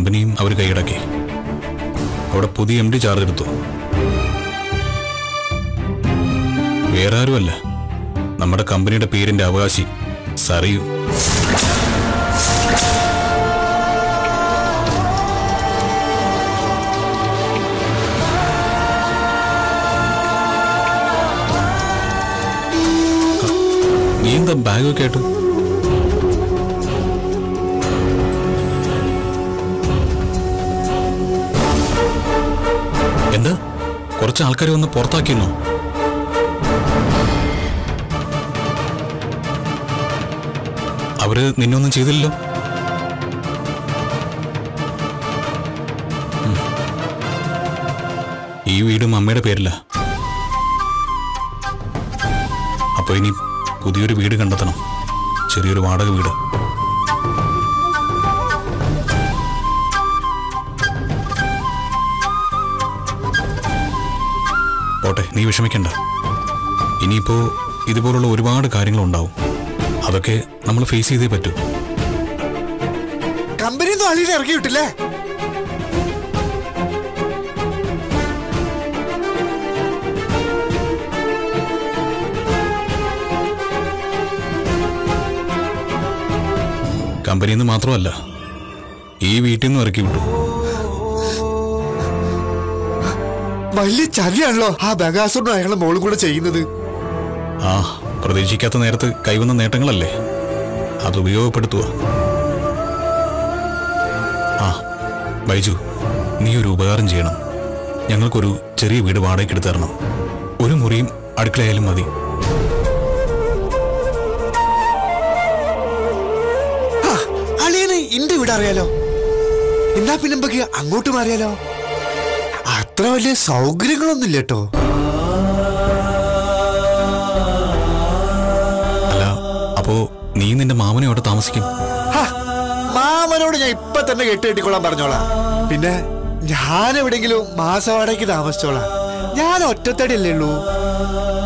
കമ്പനിയും അവർ കൈയടക്കി അവിടെ പുതിയ എം ഡി ചാർജ് എടുത്തു വേറെ ആരുമല്ല നമ്മുടെ കമ്പനിയുടെ പേരിന്റെ അവകാശി സറിയു നീ എന്താ ബാഗൊക്കെ ആയിട്ട് എന്താ കുറച്ച് ആൾക്കാർ വന്ന് പുറത്താക്കിയെന്നോ അവര് നിന്നൊന്നും ചെയ്തില്ലല്ലോ ഉം. ഈ വീടും അമ്മയുടെ പേരില്ല അപ്പൊ ഇനി പുതിയൊരു വീട് കണ്ടെത്തണം ചെറിയൊരു വാടക വീട് പോട്ടെ നീ വിഷമിക്കണ്ട ഇനിയിപ്പോ ഇതുപോലുള്ള ഒരുപാട് കാര്യങ്ങളുണ്ടാവും അതൊക്കെ നമ്മൾ ഫേസ് ചെയ്തേ പറ്റൂ കമ്പനിയൊന്നും അളിയിൽ ഇറക്കി വിട്ടില്ലേ കമ്പനിയിൽ നിന്ന് മാത്രമല്ല ഈ വീട്ടിൽ നിന്നും ഇറക്കി വിട്ടു വലിയ ചതിയാണല്ലോ ആ ബഗാസുറിനും അയാളെ മോളും കൂടെ ചെയ്യുന്നത് ആ പ്രതീക്ഷിക്കാത്ത നേരത്ത് കൈവന്ന നേട്ടങ്ങളല്ലേ അത് ഉപയോഗപ്പെടുത്തുക ആ ബൈജു നീ ഒരു ഉപകാരം ചെയ്യണം ഞങ്ങൾക്കൊരു ചെറിയ വീട് വാടകയ്ക്ക് എടുത്ത് തരണം ഒരു മുറിയും അടുക്കളയായാലും മതി ആ, അളിയന് ഇന്റെ വീട് അറിയാലോ എന്നാ പിന്നെ നമുക്ക് അങ്ങോട്ട് മാറിയാലോ അത്ര വലിയ സൗകര്യങ്ങളൊന്നും ഇല്ല കേട്ടോ അല്ല അപ്പോ നീ നിന്റെ മാമനെ അവിടെ താമസിക്കും മാമനോട് ഞാൻ ഇപ്പൊ തന്നെ കെട്ട് കെട്ടിക്കൊള്ളാൻ പറഞ്ഞോളാം പിന്നെ ഞാൻ എവിടെങ്കിലും മാസവാടകയ്ക്ക് താമസിച്ചോളാം ഞാൻ ഒറ്റത്തടിയല്ലേ ഉള്ളൂ